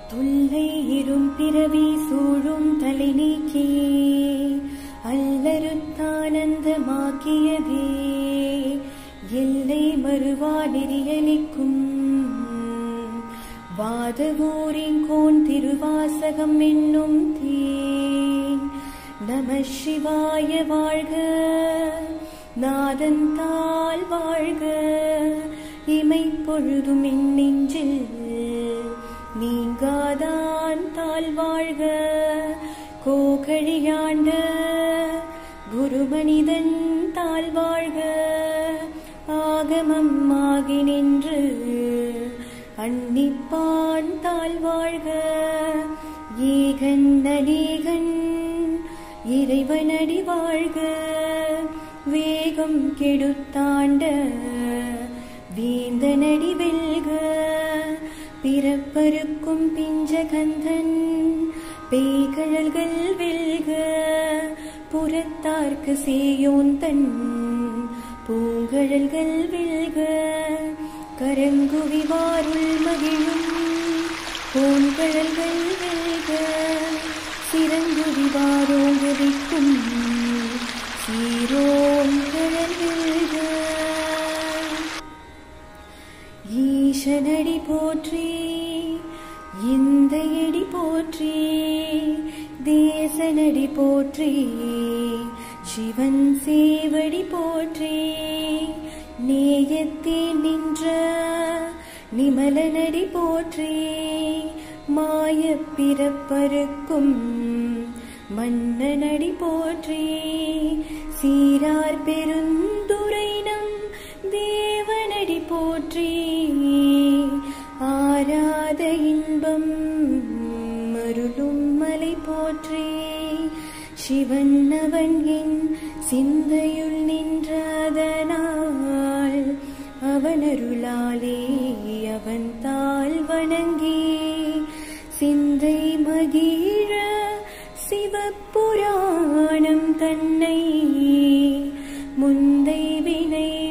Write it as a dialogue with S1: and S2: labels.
S1: தொல்லை இரும் பிறவி சூழும் தலை நீக்கியே அல்லருத்தானந்தமாக்கியதே எல்லை மறுவா நெறியலிக்கும் வாதவூரின் கோன் திருவாசகம் என்னும் தேன் நம சிவாய வாழ்க நாதந்தால் வாழ்க இமை பொழுதும் என் நெஞ்சில் நீங்காதான் தாழ் வாழ்க கோகழியாண்ட குருமனிதன் தாழ் வாழ்க ஆகமம் ஆகி நின்று அன்னிப்பான் தாழ் வாழ்க ஏகன் அநேகன் இறைவனடி வாழ்க வேகம் கெடுத்தாண்ட வேந்தனடி வெல்க பிறப்பருக்கும் பிஞ்சகந்தன் பேய்கழல்கள் வெல்க புறத்தார்க்கு சேயோன் தன் பூங்கழல்கள் வெல்க கரங்குவிவாருள் மகிழும் பூங்கழல்கள் வெல்க சிறங்குவிவாரோங்கவிக்கும் சீரோங்கழல் வெல்க ஈசனடி போற்றி இந்த எடி போற்றி தேசனடி போற்றி சிவன் சேவடி போற்றி நேயத்தே நின்ற நிமலனடி போற்றி மாயப் பிறப்பருக்கும் மன்னனடி போற்றி சீரார் பெருந்துரைனம் தேவனடி போற்றி ஆராத இன்பம் மருளும் மலை போற்றி சிவன் அவன் என் சிந்தையுள் நின்றதனால் அவன் அருளாலே அவன் தாள் வணங்கி சிந்தை மகிழ சிவப்புராணம் தன்னை முந்தை வினை